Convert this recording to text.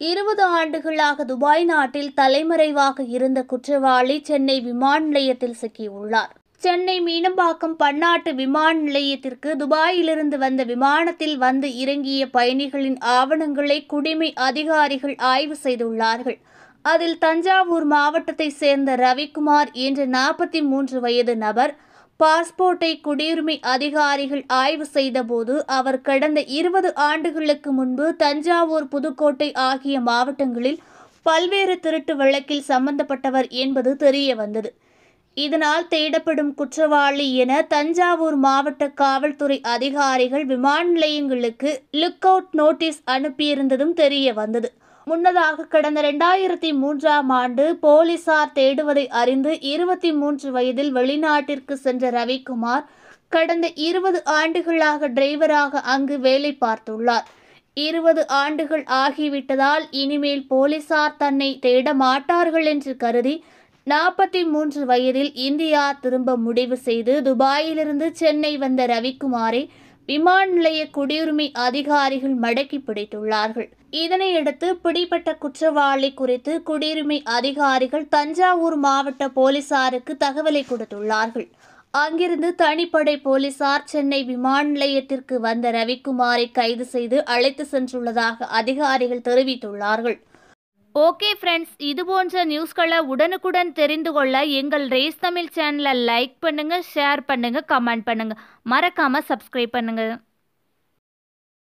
இருபது ஆண்டுகளாக துபாய் நாட்டில் தலைமறைவாக இருந்த குற்றவாளி சென்னை விமான நிலையத்தில் சிக்கியுள்ளார் சென்னை மீனம்பாக்கம் பன்னாட்டு விமான நிலையத்திற்கு துபாயிலிருந்து வந்த விமானத்தில் வந்து இறங்கிய பயணிகளின் ஆவணங்களை குடிமை அதிகாரிகள் ஆய்வு செய்துள்ளார்கள் அதில் தஞ்சாவூர் மாவட்டத்தை சேர்ந்த ரவிக்குமார் என்ற நாற்பத்தி மூன்று வயது நபர் பாஸ்போர்ட்டை குடியுரிமை அதிகாரிகள் ஆய்வு செய்தபோது அவர் கடந்த இருபது ஆண்டுகளுக்கு முன்பு தஞ்சாவூர் புதுக்கோட்டை ஆகிய மாவட்டங்களில் பல்வேறு திருட்டு வழக்கில் சம்பந்தப்பட்டவர் என்பது தெரிய வந்தது இதனால் தேடப்படும் குற்றவாளி என தஞ்சாவூர் மாவட்ட காவல்துறை அதிகாரிகள் விமான நிலையங்களுக்கு லுக் அவுட் நோட்டீஸ் அனுப்பியிருந்ததும் தெரிய வந்தது முன்னதாக கடந்த இரண்டாயிரத்தி மூன்றாம் ஆண்டு போலீசார் தேடுவதை அறிந்து இருபத்தி மூன்று வயதில் வெளிநாட்டிற்கு சென்ற ரவிக்குமார் கடந்த இருபது ஆண்டுகளாக டிரைவராக அங்கு வேலை பார்த்துள்ளார் இருபது ஆண்டுகள் ஆகிவிட்டதால் இனிமேல் போலீசார் தன்னை தேட மாட்டார்கள் என்று கருதி நாற்பத்தி மூன்று வயதில் இந்தியா திரும்ப முடிவு செய்து துபாயிலிருந்து சென்னை வந்த ரவிக்குமாரை விமான நிலைய குடியுரிமை அதிகாரிகள் மடக்கி பிடித்துள்ளார்கள் இதனையடுத்து பிடிபட்ட குற்றவாளி குறித்து குடியுரிமை அதிகாரிகள் தஞ்சாவூர் மாவட்ட போலீசாருக்கு தகவலை கொடுத்துள்ளார்கள் அங்கிருந்து தனிப்படை போலீசார் சென்னை விமான நிலையத்திற்கு வந்த ரவிக்குமாரை கைது செய்து அழைத்து சென்றுள்ளதாக அதிகாரிகள் தெரிவித்துள்ளார்கள் ஓகே ஃப்ரெண்ட்ஸ் இது போன்ற நியூஸ்களை உடனுக்குடன் தெரிந்து கொள்ள எங்கள் ரேஸ் தமிழ் சேனலை லைக் பண்ணுங்கள் ஷேர் பண்ணுங்கள் கமெண்ட் பண்ணுங்கள் மறக்காமல் சப்ஸ்கிரைப் பண்ணுங்கள்